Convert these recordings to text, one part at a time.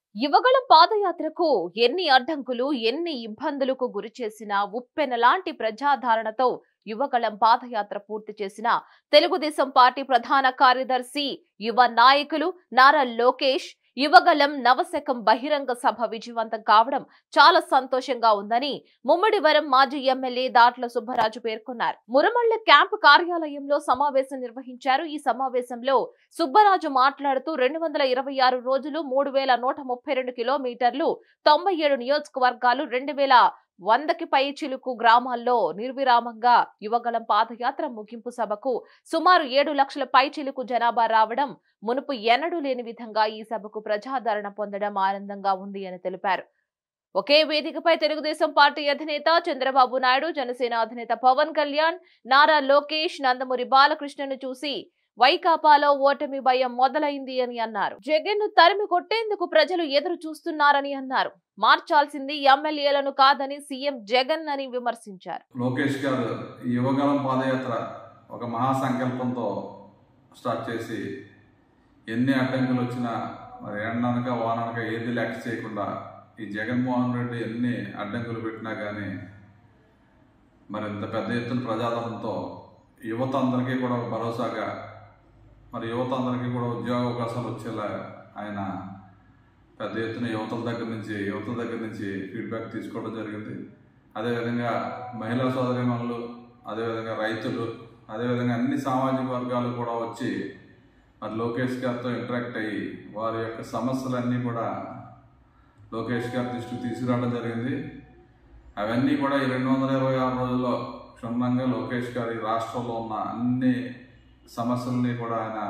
యువగళం పాదయాత్రకు ఎన్ని అడ్డంకులు ఎన్ని ఇబ్బందులకు గురి చేసినా ఉప్పెన లాంటి ప్రజాదరణతో యువగళం పాదయాత్ర పూర్తి చేసిన తెలుగుదేశం పార్టీ ప్రధాన కార్యదర్శి యువ నాయకులు నారా లోకేష్ యువగళం నవశకం బహిరంగ సభ విజయవంతం కావడం చాలా సంతోషంగా ఉందని ముమ్మడివరం మాజీ ఎమ్మెల్యే దాట్ల సుబ్బరాజు పేర్కొన్నారు మురమళ్ల క్యాంపు కార్యాలయంలో సమావేశం నిర్వహించారు ఈ సమావేశంలో సుబ్బరాజు మాట్లాడుతూ రెండు వందల ఇరవై ఆరు రోజులు మూడు వేల నూట ముప్పై రెండు కిలోమీటర్లు తొంభై ఏడు నియోజకవర్గాలు రెండు వేల వందకి పై చిలుకు గ్రామాల్లో నిర్విరామంగా యువగలం పాదయాత్ర ముగింపు సభకు సుమారు ఏడు లక్షల పై చిలుకు జనాభా రావడం మునుపు ఎన్నడూ లేని విధంగా ఈ సభకు ప్రజాదరణ పొందడం ఆనందంగా ఉంది అని తెలిపారు ఒకే వేదికపై తెలుగుదేశం పార్టీ అధినేత చంద్రబాబు నాయుడు జనసేన అధినేత పవన్ కళ్యాణ్ నారా లోకేష్ నందమూరి బాలకృష్ణను చూసి వైకాపాలో ఓటమి భయం మొదలైంది అని అన్నారు జగన్ ను తరిమి కొట్టేందుకు ప్రజలు ఎదురు చూస్తున్నారని అన్నారు మార్చాల్సింది ఎమ్మెల్యేలను కాదని సీఎం జగన్ అని విమర్శించారు లోకేష్ గారు ఈ యువగలం పాదయాత్ర ఒక మహాసంకల్పంతో స్టార్ట్ చేసి ఎన్ని అడ్డంకులు వచ్చినా మరి ఎండనక వాననక ఏది లెక్క చేయకుండా ఈ జగన్మోహన్ రెడ్డి ఎన్ని అడ్డంకులు పెట్టినా కానీ మరి ఇంత పెద్ద ఎత్తున ప్రజాదరణతో యువత అందరికీ కూడా ఒక భరోసాగా మరి యువత అందరికీ కూడా ఉద్యోగ అవకాశాలు వచ్చేలా ఆయన పెద్ద ఎత్తున యువతల దగ్గర నుంచి యువతల దగ్గర నుంచి ఫీడ్బ్యాక్ తీసుకోవడం జరిగింది అదేవిధంగా మహిళా సోదరిమణులు అదేవిధంగా రైతులు అదేవిధంగా అన్ని సామాజిక వర్గాలు కూడా వచ్చి మరి లోకేష్ గారితో ఇంటరాక్ట్ అయ్యి వారి యొక్క సమస్యలన్నీ కూడా లోకేష్ గారి దృష్టికి తీసుకురావడం జరిగింది అవన్నీ కూడా ఈ రెండు వందల ఇరవై ఆరు రోజుల్లో క్షుణ్ణంగా లోకేష్ గారి రాష్ట్రంలో ఉన్న అన్ని సమస్యల్ని కూడా ఆయన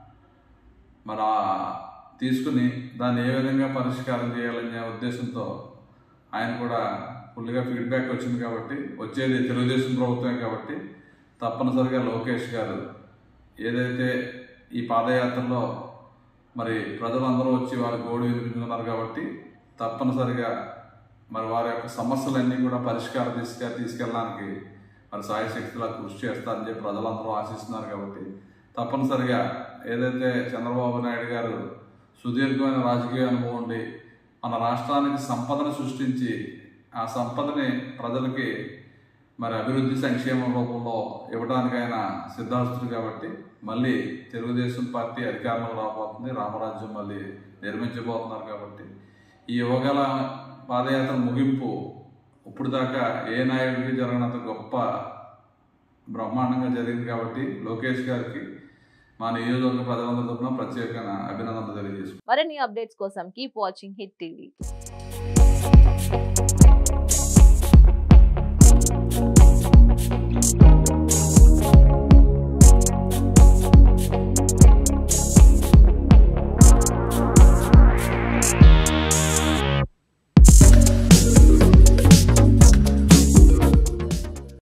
మరి ఆ తీసుకుని దాన్ని ఏ విధంగా పరిష్కారం చేయాలనే ఉద్దేశంతో ఆయన కూడా ఫుల్గా ఫీడ్బ్యాక్ వచ్చింది కాబట్టి వచ్చేది తెలుగుదేశం ప్రభుత్వమే కాబట్టి తప్పనిసరిగా లోకేష్ గారు ఏదైతే ఈ పాదయాత్రలో మరి ప్రజలందరూ వచ్చి వారి గోడు వినిపించుకున్నారు కాబట్టి తప్పనిసరిగా మరి వారి యొక్క సమస్యలన్నీ కూడా పరిష్కారం తీసుక తీసుకెళ్ళడానికి మరి సాయశక్తిలా కృషి చేస్తారని చెప్పి ప్రజలందరూ ఆశిస్తున్నారు కాబట్టి తప్పనిసరిగా ఏదైతే చంద్రబాబు నాయుడు గారు సుదీర్ఘమైన రాజకీయ అనుభవం ఉండి మన రాష్ట్రానికి సంపదను సృష్టించి ఆ సంపదని ప్రజలకి మరి అభివృద్ధి సంక్షేమ రూపంలో ఇవ్వడానికి ఆయన సిద్ధాస్తుడు కాబట్టి మళ్ళీ తెలుగుదేశం పార్టీ అధికారంలో రాబోతుంది రామరాజ్యం మళ్ళీ నిర్మించబోతున్నారు కాబట్టి ఈ యువగల పాదయాత్ర ముగింపు ఇప్పుడు దాకా ఏ నాయకుడికి జరగనంత గొప్ప బ్రహ్మాండంగా జరిగింది కాబట్టి లోకేష్ గారికి మా నియోజకవర్గ ప్రజలందరి తరఫున ప్రత్యేకంగా అభినందనలు తెలియజేసుకుంటున్నాను మరిన్ని అప్డేట్స్ కోసం కీప్ వాచింగ్ హిట్ టీవీ